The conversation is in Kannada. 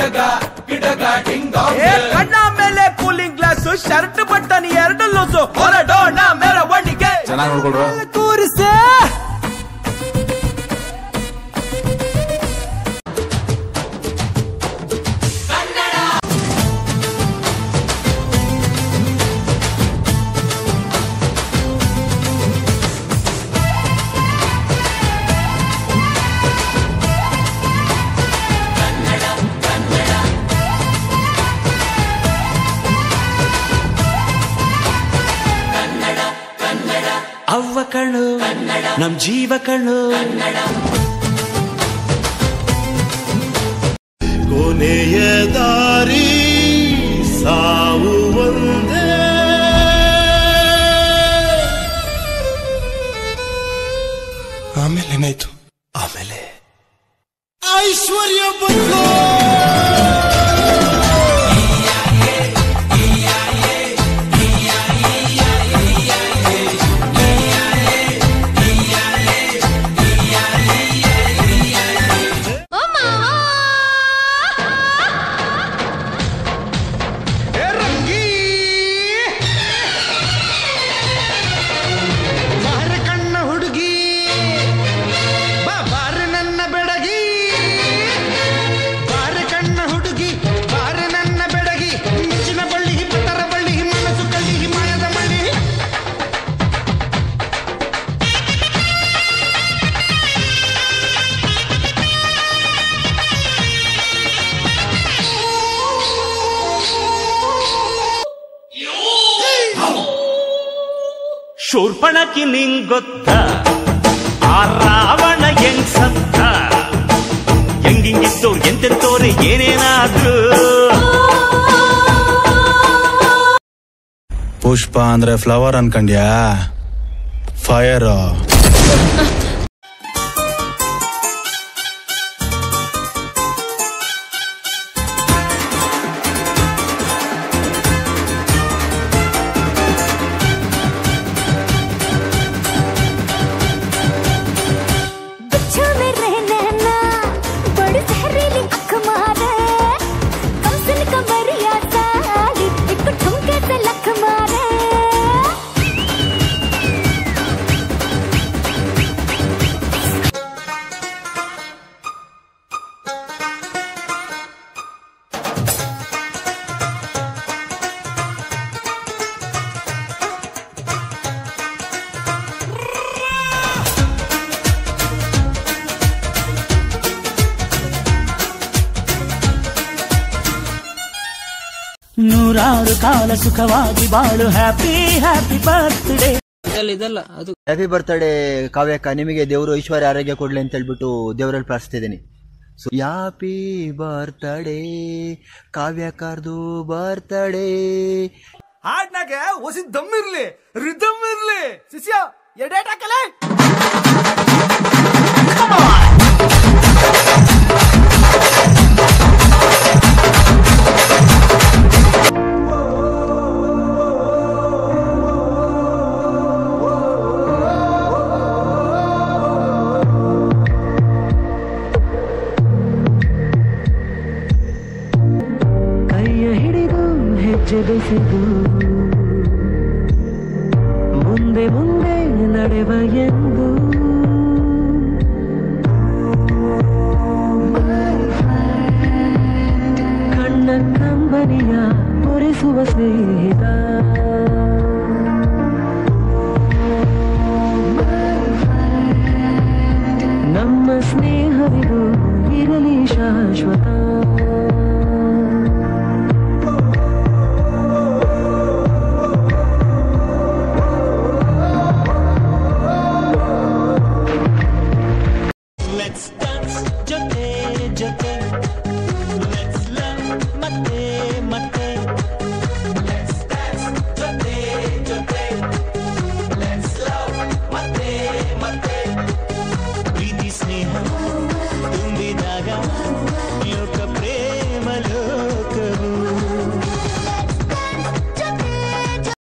ಏ ಕಣ್ಣ ಮೇಲೆ ಕೂಲಿಂಗ್ ಗ್ಲಾಸ್ ಶರ್ಟ್ ಬಟನ್ ಎರಡು ಲೂಸು ಹೊರಡೋಣ ಮೆರವಣಿಗೆ ಚೆನ್ನಾಗಿ ನೋಡ್ಕೊಳ್ರು ಕೂರಿಸೆ ಅವ್ವ ಕಣು ನಮ್ ಜೀವ ಕಣು ಕೊನೆಯ ದಾರಿ ಸಾವು ಒಂದೇ ಆಮೇಲೆ ಏನಾಯ್ತು ಆಮೇಲೆ ಐಶ್ವರ್ಯ ಬಂತು ಬಾರ ಕಣ್ಣ ಹುಡುಗಿ ಬಾ ಬಾರ ನನ್ನ ಬೆಡಗಿ ಬಾರ ಕಣ್ಣ ಹುಡುಗಿ ಬಾರ ನನ್ನ ಬೆಡಗಿ ಮಿಂಚಿನ ಬಳ್ಳಿ ಪತ್ತರ ಬಳ್ಳಿ ಮನಸ್ಸು ಕಳ್ಳಿ ಮಾಯದ ಮಳ್ಳಿ ಶೂರ್ಪಣಕಿ ನಿಂಗ್ ಗೊತ್ತ ಆ ರಾವಣ ಹೆಂಗ್ ಸತ್ತ ಹೆಂಗಿಂಗಿದ್ದೋರ್ ಎಂತೆಂತೋರೆ ಏನೇನಾದ್ರು ಪುಷ್ಪ ಅಂದ್ರೆ ಫ್ಲವರ್ ಅನ್ಕಂಡ್ಯಾ ಫೈರ್ बच्चा में रहना ना बड़ी जहरीली अख मारे कमसन कमरिया साली एक ठुमके से लख मारे ನೂರಾರು ಕಾಲ ಸುಖವಾಗಿ ಬಾಳು happy happy birthday happy birthday ಕಾವ್ಯಕ್ಕ ನಿಮಗೆ ದೇವರು ಐಶ್ವರ್ಯ ಆರೋಗ್ಯ ಕೊಡ್ಲಿ ಅಂತ ಹೇಳ್ಬಿಟ್ಟು ದೇವರಲ್ಲಿ ಪ್ರಾರ್ಥಿಸ್ತಿದ್ದೀನಿ ಸೊ ಹ್ಯಾಪಿ ಬರ್ತ್ಡೇ ಕಾವ್ಯಕ್ಕರ್ದು ಬರ್ತ್ಡೇ ಹಾಡ್ನಾಗೆ ಹೊಸಿ ದಮ್ ಇರ್ಲಿ ರಿದಮ್ ಇರ್ಲಿ ಶಿಷ್ಯ ಎಡೇಟ್ ಹಾಕಲೇ ಕೈಯ ಹಿಡಿದು ಹೆಜ್ಜೆ ಬೆಸೆದು ಮುಂದೆ ಮುಂದೆ ನಡೆವ ಎಂದು ಕಣ್ಣ ಕಂಬನಿಯ ಒರೆಸುವ ಸ್ನೇಹಿತ ನಮ್ಮ ಸ್ನೇಹವಿದು ಇರಲಿ ಶಾಶ್ವತ